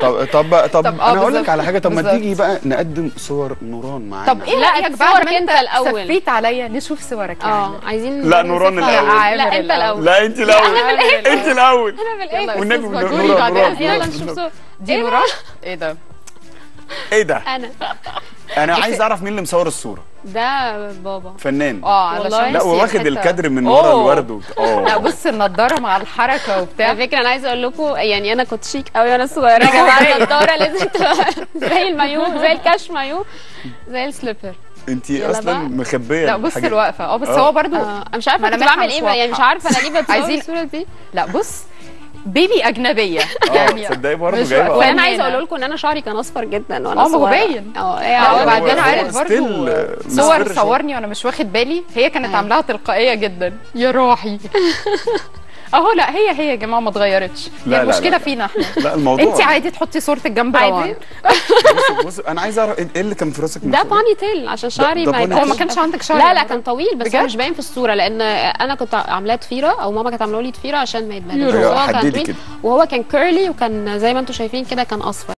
طب طب طب, طب آه انا هقول لك بالظبط. على حاجه طب ما بالظبط. تيجي بقى نقدم صور نوران معانا طب ايه لا، رايك بقى صورك ما انت الأول. سفيت عليا نشوف صورك اه يعني عايزين لا، نوران نوصفها. الأول. لا عامر انت الاول لا انت الاول الأول. انت الاول انا في يلا الاخر والنبي أستاذ نوران مجهولي نوران بعدين. نوران يلا نشوف صور دي نوران ايه ده ايه ده انا انا عايز اعرف مين اللي مصور الصوره ده بابا فنان اه والله. علشان لا نفسي واخد الحتة. الكادر من ورا أوه. الورد وبت- لا اه بص النضاره مع الحركه وبتاع على فكره انا عايزه اقول لكم يعني انا كنت شيك قوي وانا صغيره يا جماعه النضاره لازم تبقى زي المايو زي الكاش مايو زي السليبر انت يلا اصلا بقى. مخبيه لا بص الحاجة. الوقفه اه بس آه. هو برضو آه، انا مش عارفه كنت ملامحها بعمل مش ايه بقى، يعني مش واضحة. عارفه انا ليه بتصور عايزين- الصوره دي لا بص بيبي اجنبيه اه تصدقي برضه مش جايبه وقت- وانا فنانة. عايزه اقول لكم ان انا شعري كان اصفر جدا وانا اه ما هو صغيرة. باين. اه لا هي هو- وبعدين هو عارف برضو still، آه، صور مصفر شوية. صورني وانا مش واخد بالي هي كانت أيوة. عاملاها تلقائيه جدا يا روحي اهو لا هي هي يا ججماعه ما اتغيرتش لا، هي لا، المشكله لا. فينا احنا لا الموضوع انت عادي تحطي صورتك جنب عادي. روان بص بص انا عايز اعرف ايه اللي كان في راسك من ده فوق؟ باني تيل عشان شعري ده ما بوني هو يبقاش ما كانش عندك شعر لا يا لا مرة؟ كان طويل بس بجد؟ هو مش باين في الصوره لان انا كنت عاملاه ضفيره او ماما كانت عامله لي ضفيره عشان ما يتبهدلش أيوة، بس هو كان حددي طويل كده. وهو كان كيرلي وكان زي ما انتم شايفين كده كان اصفر